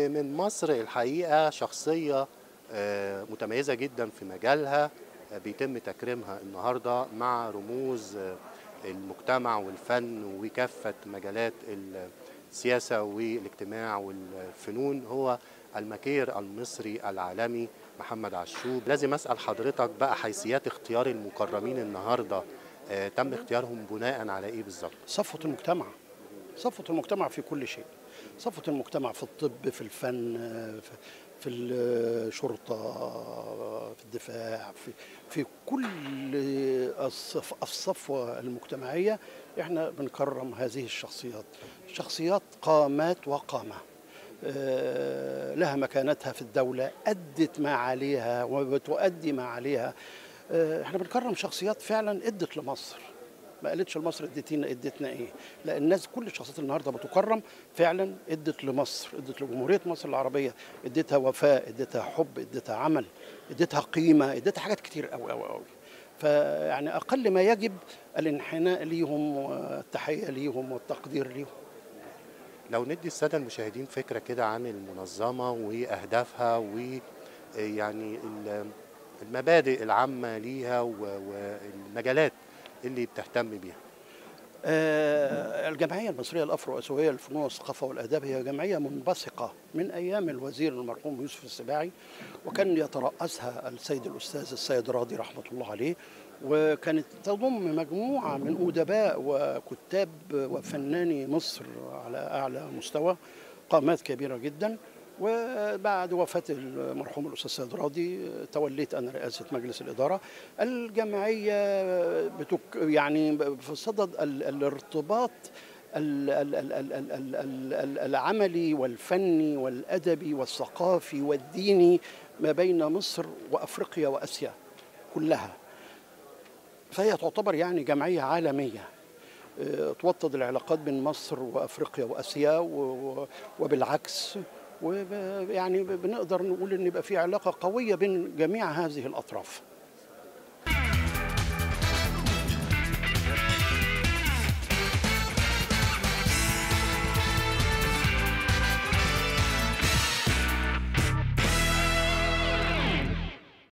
ومن مصر الحقيقة شخصية آه، متميزة جدا في مجالها آه، بيتم تكريمها النهاردة مع رموز آه، المجتمع والفن وكافة مجالات السياسة والاجتماع والفنون هو المكير المصري العالمي محمد عشوب لازم أسأل حضرتك بقى حيثيات اختيار المكرمين النهاردة آه، تم اختيارهم بناء على ايه بالظبط؟ صفوة المجتمع صفوة المجتمع في كل شيء صفوة المجتمع في الطب في الفن في- في الشرطة في الدفاع في في كل الصف الصفوة المجتمعية احنا بنكرم هذه الشخصيات شخصيات قامات وقامة آه، لها مكانتها في الدولة أدت ما عليها وبتؤدي ما عليها آه، احنا بنكرم شخصيات فعلا ادت لمصر ما قالتش لمصر اديتينا اديتنا ايه لا الناس كل الشخصيات النهارده بتكرم فعلا ادت لمصر ادت لجمهوريه مصر العربيه اديتها وفاء اديتها حب اديتها عمل اديتها قيمه اديتها حاجات كتير قوي قوي قوي فيعني اقل ما يجب الانحناء ليهم والتحيه ليهم والتقدير ليهم لو ندي السادة المشاهدين فكرة كده عن المنظمة وأهدافها ويعني المبادئ العامة ليها و- والمجالات اللي بتهتم بيها آه، الجمعية المصرية الأفرو آسيوية للفنون والثقافة والآداب هي جمعية منبثقة من أيام الوزير المرحوم يوسف السباعي وكان يترأسها السيد الأستاذ السيد راضي رحمة الله عليه وكانت تضم مجموعة من أدباء وكتاب وفناني مصر على أعلى مستوى قامات كبيرة جدا وبعد وفاة المرحوم الأستاذ سيد راضي توليت أنا رئاسة مجلس الإدارة الجمعية بتك يعني في صدد ال- الارتباط ال- ال- ال- ال- ال- ال- ال- ال- العملي والفني والأدبي والثقافي والديني ما بين مصر وأفريقيا وآسيا كلها فهي تعتبر يعني جمعية عالمية آه، توطد العلاقات بين مصر وافريقيا واسيا و- و- وبالعكس ويعني بنقدر نقول ان يبقى في علاقه قويه بين جميع هذه الاطراف